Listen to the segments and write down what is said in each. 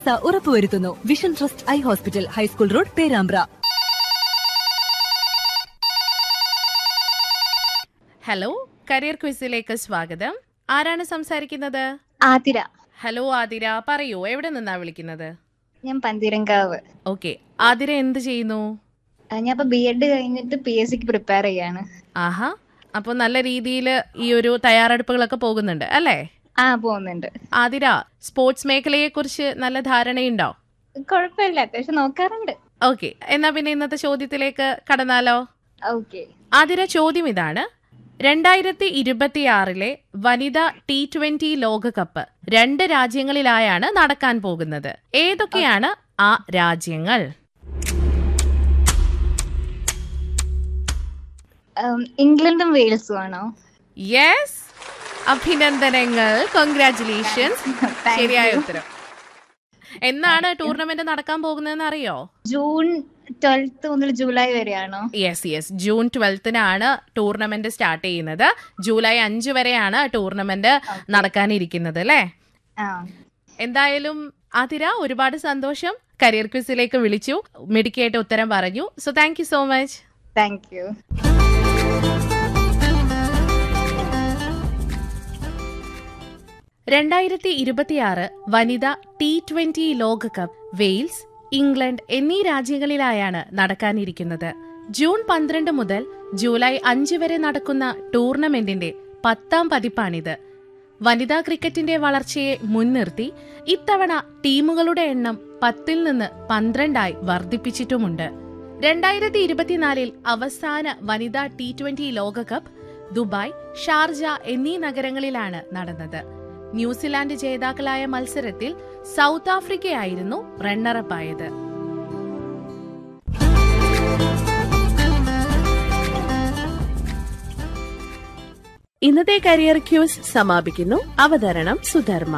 സ ഉറപ്പുവരുത്തുന്നു vision trust eye hospital high school road Perambra hello career ക്വിസിലേക്ക് സ്വാഗതം ആരാണ് സംസാരിക്കുന്നത് ആതിര ഹലോ ആതിര പറയൂ എവിടെ നിന്നാ വിളിക്കുന്നത് ഞാൻ പന്തീരങ്കാവ് ഓക്കെ ആതിര എന്ത് ചെയ്യുന്നു ആ, ഞാൻ ഇപ്പൊ ബി എഡ് കഴിഞ്ഞിട്ട് പി എസ് സിക്ക് പ്രിപ്പയർ ചെയ്യാണ് ആഹാ അപ്പോൾ നല്ല രീതിയിൽ ഈ ഒരു തയ്യാറെടുപ്പുകളൊക്കെ പോകുന്നുണ്ട് അല്ലേ ആ പോകുന്നുണ്ട് ആതിര സ്പോർട്സ് മേഖലയെക്കുറിച്ച് നല്ല ധാരണയുണ്ടോ കുഴപ്പമില്ല അത്യാവശ്യം നോക്കാറുണ്ട് ഓക്കെ എന്നാ പിന്നെ ഇന്നത്തെ ചോദ്യത്തിലേക്ക് കടന്നാലോ ഓക്കെ ആതിര ചോദ്യം ഇതാണ് രണ്ടായിരത്തി ഇരുപത്തിയാറിലെ വനിതാ ടി ട്വന്റി ലോകകപ്പ് രണ്ട് രാജ്യങ്ങളിലായാണ് നടക്കാൻ പോകുന്നത് ഏതൊക്കെയാണ് ആ രാജ്യങ്ങൾ ഇംഗ്ലണ്ടും വെയിൽസും ആണോ യെസ് അഭിനന്ദനങ്ങൾ കൺഗ്രാറ്റുലേഷൻസ് ശരിയായ ഉത്തരം എന്നാണ് ടൂർണമെന്റ് നടക്കാൻ പോകുന്നതെന്ന് അറിയോ ജൂൺ ട്വൽത്ത് മുതൽ ജൂലൈ വരെയാണോ യെസ് യെസ് ജൂൺ ട്വൽത്തിനാണ് ടൂർണമെന്റ് സ്റ്റാർട്ട് ചെയ്യുന്നത് ജൂലൈ അഞ്ച് വരെയാണ് ടൂർണമെന്റ് നടക്കാനിരിക്കുന്നത് അല്ലേ ആ എന്തായാലും ആതിര ഒരുപാട് സന്തോഷം കരിയർ ക്വിസിലേക്ക് വിളിച്ചു മിടുക്കിയായിട്ട് ഉത്തരം പറഞ്ഞു so thank you so much thank you രണ്ടായിരത്തി ഇരുപത്തിയാറ് വനിതാ ടി ട്വന്റി ലോകകപ്പ് വെയിൽസ് ഇംഗ്ലണ്ട് എന്നീ രാജ്യങ്ങളിലായാണ് നടക്കാനിരിക്കുന്നത് ജൂൺ പന്ത്രണ്ട് മുതൽ ജൂലൈ അഞ്ച് വരെ നടക്കുന്ന ടൂർണമെന്റിന്റെ പത്താം പതിപ്പാണിത് വനിതാ ക്രിക്കറ്റിന്റെ വളർച്ചയെ മുൻനിർത്തി ഇത്തവണ ടീമുകളുടെ എണ്ണം പത്തിൽ നിന്ന് പന്ത്രണ്ടായി വർദ്ധിപ്പിച്ചിട്ടുമുണ്ട് രണ്ടായിരത്തി ഇരുപത്തിനാലിൽ അവസാന വനിതാ ടി ട്വന്റി ലോകകപ്പ് ദുബായ് ഷാർജ എന്നീ നഗരങ്ങളിലാണ് നടന്നത് ന്യൂസിലാൻഡ് ജേതാക്കളായ മത്സരത്തിൽ സൗത്ത് ആഫ്രിക്കയായിരുന്നു റണ്ണറപ്പായത് ഇന്നത്തെ കരിയർ ക്യൂസ് സമാപിക്കുന്നു അവതരണം Sudharma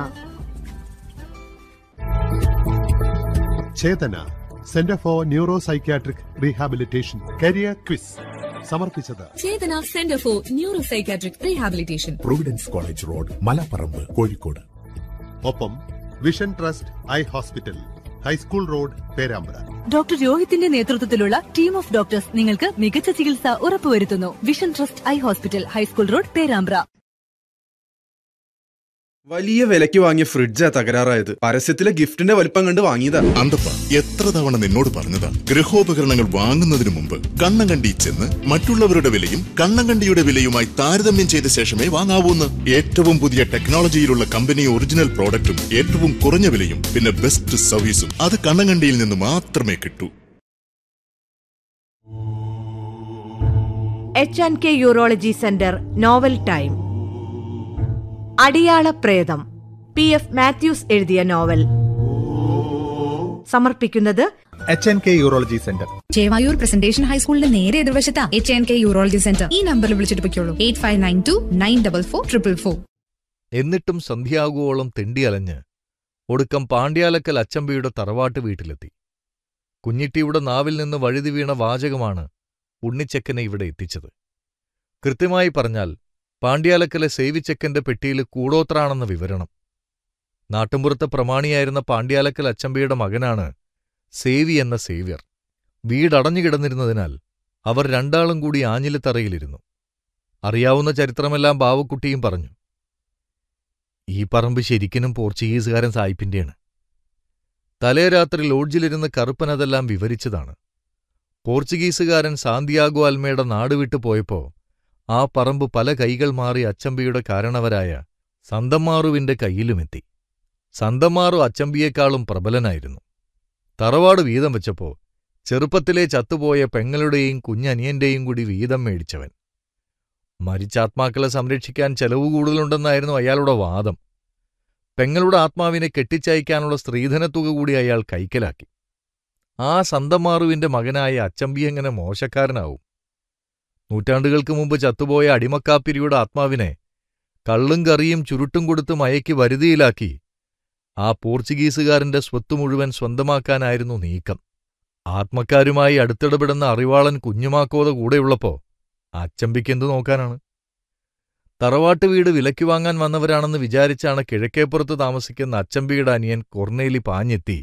Chethana centre for neuro psychiatric rehabilitation career quiz സമർപ്പിച്ചത് Chethana centre for neuro psychiatric rehabilitation providence college road Malaparamba Kozhikode ഒപ്പം vision trust eye hospital high school road Perambra doctor രോഹിത്തിന്റെ നേതൃത്വത്തിലുള്ള ടീം ഓഫ് ഡോക്ടേഴ്സ് നിങ്ങൾക്ക് മികച്ച ചികിത്സ ഉറപ്പുവരുത്തുന്നു vision trust eye hospital high school road Perambra വലിയ വിലയ്ക്ക് വാങ്ങിയ ഫ്രിഡ്ജാ തകരാറായത് പരസ്യത്തിലെ ഗിഫ്റ്റിന്റെ വലിപ്പം കണ്ട് വാങ്ങിയതാ അന്തപ്പ എത്ര തവണ നിന്നോട് പറഞ്ഞതാ ഗൃഹോപകരണങ്ങൾ വാങ്ങുന്നതിന് മുമ്പ് കണ്ണം കണ്ടി ചെന്ന് മറ്റുള്ളവരുടെ വിലയും കണ്ണം കണ്ടിയുടെ വിലയുമായി താരതമ്യം ചെയ്ത ശേഷമേ വാങ്ങാവൂന്ന് ഏറ്റവും പുതിയ ടെക്നോളജിയിലുള്ള കമ്പനി ഒറിജിനൽ പ്രോഡക്റ്റും ഏറ്റവും കുറഞ്ഞ വിലയും പിന്നെ ബെസ്റ്റ് സർവീസും അത് കണ്ണം കണ്ടിയിൽ നിന്ന് മാത്രമേ കിട്ടൂ H and K urology centre novel time Adiyala Pretham P F Mathews എഴുതിയ നോവൽ സമർപ്പിക്കുന്നത് H N K urology centre Chevayur presentation ഹൈസ്കൂളിന്റെ നേരെ എതിർവശത്താ H N K urology centre ഈ നമ്പറിൽ വിളിച്ചിട്ട് പൊയ്ക്കോളൂ eight five nine two nine double four triple four എന്നിട്ടും സന്ധ്യാകുവോളം തെണ്ടിയലഞ്ഞ് ഒടുക്കം പാണ്ഡ്യാലക്കൽ അച്ചമ്പയുടെ തറവാട്ട് വീട്ടിലെത്തി കുഞ്ഞിട്ടിയുടെ നാവിൽ നിന്ന് വഴുതി വീണ വാചകമാണ് ഉണ്ണിച്ചക്കനെ ഇവിടെ എത്തിച്ചത് കൃത്യമായി പറഞ്ഞാൽ പാണ്ഡ്യാലക്കലെ സേവിച്ചക്കന്റെ പെട്ടിയിൽ കൂടോത്രാണെന്ന വിവരണം നാട്ടുമ്പുറത്തെ പ്രമാണിയായിരുന്ന പാണ്ഡ്യാലക്കൽ അച്ചമ്പയുടെ മകനാണ് സേവി എന്ന സേവ്യർ വീടടഞ്ഞു കിടന്നിരുന്നതിനാൽ അവർ രണ്ടാളും കൂടി ആഞ്ഞിലിത്തറയിലിരുന്നു അറിയാവുന്ന ചരിത്രമെല്ലാം ബാവക്കുട്ടിയും പറഞ്ഞു ഈ പറമ്പ് ശരിക്കിനും പോർച്ചുഗീസുകാരൻ സായിപ്പിന്റെയാണ് തലേ രാത്രി ലോഡ്ജിലിരുന്ന് കറുപ്പൻ അതെല്ലാം വിവരിച്ചതാണ് പോർച്ചുഗീസുകാരൻ സാന്തിയാഗോ അൽമയുടെ നാടുവിട്ടു പോയപ്പോ ആ പറമ്പ് പല കൈകൾ മാറി അച്ചമ്പിയുടെ കാരണവരായ സന്തമ്മാറുവിന്റെ കയ്യിലുമെത്തി സന്തമ്മാറു അച്ചമ്പിയേക്കാളും പ്രബലനായിരുന്നു തറവാട് വീതം വെച്ചപ്പോ ചെറുപ്പത്തിലെ ചത്തുപോയ പെങ്ങളുടെയും കുഞ്ഞനിയന്റെയും കൂടി വീതം മേടിച്ചവൻ മരിച്ച ആത്മാക്കളെ സംരക്ഷിക്കാൻ ചെലവ് കൂടുതലുണ്ടെന്നായിരുന്നു അയാളുടെ വാദം പെങ്ങളുടെ ആത്മാവിനെ കെട്ടിച്ചയക്കാനുള്ള സ്ത്രീധനത്തുക കൂടി അയാൾ കൈക്കലാക്കി ആ സന്തമാറുവിന്റെ മകനായ അച്ചമ്പി എങ്ങനെ മോശക്കാരനാവും നൂറ്റാണ്ടുകൾക്ക് മുമ്പ് ചത്തുപോയ അടിമക്കാപ്പിരിയുടെ ആത്മാവിനെ കള്ളും കറിയും ചുരുട്ടും കൊടുത്ത് മയക്കി വരുതിയിലാക്കി ആ പോർച്ചുഗീസുകാരന്റെ സ്വത്ത് മുഴുവൻ സ്വന്തമാക്കാനായിരുന്നു നീക്കം ആത്മക്കാരുമായി അടുത്തിടപെടുന്ന അറിവാളൻ കുഞ്ഞുമാക്കോത കൂടെയുള്ളപ്പോ അച്ചമ്പിക്ക് എന്തു നോക്കാനാണ് തറവാട്ട് വീട് വിലയ്ക്ക് വാങ്ങാൻ വന്നവരാണെന്ന് വിചാരിച്ചാണ് കിഴക്കേപ്പുറത്ത് താമസിക്കുന്ന അച്ചമ്പിയുടെ അനിയൻ കൊർണേലി പാഞ്ഞെത്തി